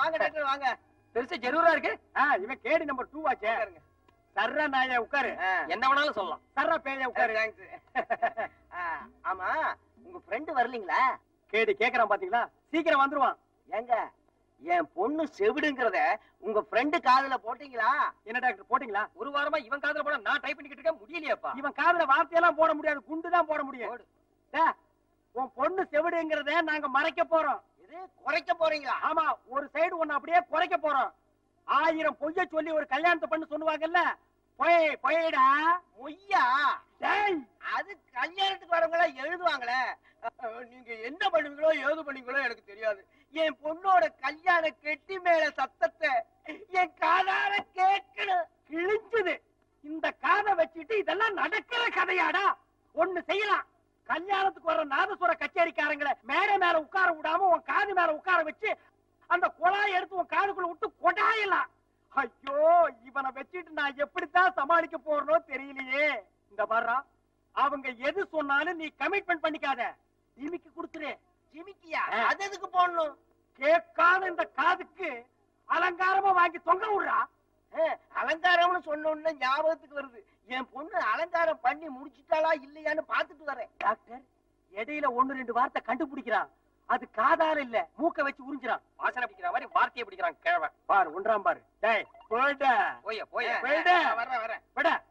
வாங்க டாக்டர் வாங்க பெருசு ஜரூரா இருக்கு ஆ, இவன் கேடி நம்பர் டூ ஆச்சே உட்காருங்க. சர்ரா நாய உட்காரு ஆ. என்ன வேணாலும் சொல்லலாம் சர்ரா பேய உட்காரு Thanks. ஆ, ஆமா உங்க ஃப்ரெண்டு வரலீங்களா கேடி கேக்குறான் பாத்தீங்களா சீக்கிரம் வந்துருவான் ஏங்க என் பொண்ணு செவிடுங்கிறத உங்க ஃப்ரெண்டு காதுல போட்டீங்களா என்ன டாக்டர் போட்டீங்களா ஒரு வாரமா இவன் காதுல போட நான் டைப் பண்ணிக்கிட்டு இருக்கேன் முடியலையாப்பா இவன் காதுல வார்த்தையெல்லாம் போட முடியாது குண்டு தான் போட முடியும் போடு. டே, உன் பொண்ணு செவிடுங்கிறத நாங்க மறைக்க போறோம் இது குறைக்க போறீங்களா ஆமா ஒரு சைடு ஒண்ணு அப்படியே குறைக்க போறோம் ஆயிரம் பொய்ய சொல்லி ஒரு கல்யாணத்தை பண்ணு சொல்லுவாங்கல்ல பொய் பொய்டா பொய்யா டேய் அது கல்யாணத்துக்கு வரவங்க எழுதுவாங்களே அஹ், நீங்க என்ன பண்ணுவீங்களோ ஏது பண்ணுவீங்களோ எனக்கு தெரியாது என் பொண்ணோட கல்யாண கெட்டி மேல சத்தத்தை என் காதால கேட்கணும் கிழிஞ்சது இந்த காதை வச்சுட்டு இதெல்லாம் நடக்கிற கதையாடா ஒண்ணு செய்யலாம் கல்யாணத்துக்கு வர்ற நாதசுர கச்சேரிக்காரங்களை மேடை மேல உட்கார விடாம உன் காது மேல உட்கார வச்சு அந்த குழாய் எடுத்து உன் காதுக்குள்ள விட்டு கொடாயலாம் ஐயோ இவனை வச்சுட்டு நான் எப்படித்தான் சமாளிக்க போறனோ தெரியலையே இந்த வர்றா அவங்க எது சொன்னாலும் நீ கமிட்மெண்ட் பண்ணிக்காத டிமிக்கு கொடுத்துரு ஜிமிக்கியா ஆ. அது எதுக்கு போடணும் கேட்காத இந்த காதுக்கு அலங்காரமா வாங்கி தொங்க விடுறா அஹ், அலங்காரம்னு சொன்ன உடனே ஞாபகத்துக்கு வருது என் பொண்ணு அலங்காரம் பண்ணி முடிச்சிட்டாளா இல்லையான்னு பாத்துட்டு வரேன் டாக்டர் இடையில ஒண்ணு ரெண்டு வார்த்தை கண்டுபிடிக்கிறான் அது காதால இல்ல மூக்க வச்சு உறிஞ்சிறான் வாசனை பிடிக்கிற மாதிரி வார்த்தையை பிடிக்கிறான் கிழவன் பாரு ஒன்றாம் பாரு டேய் போயிட்ட போய போய போயிடு. வர்றேன் வரேன் விட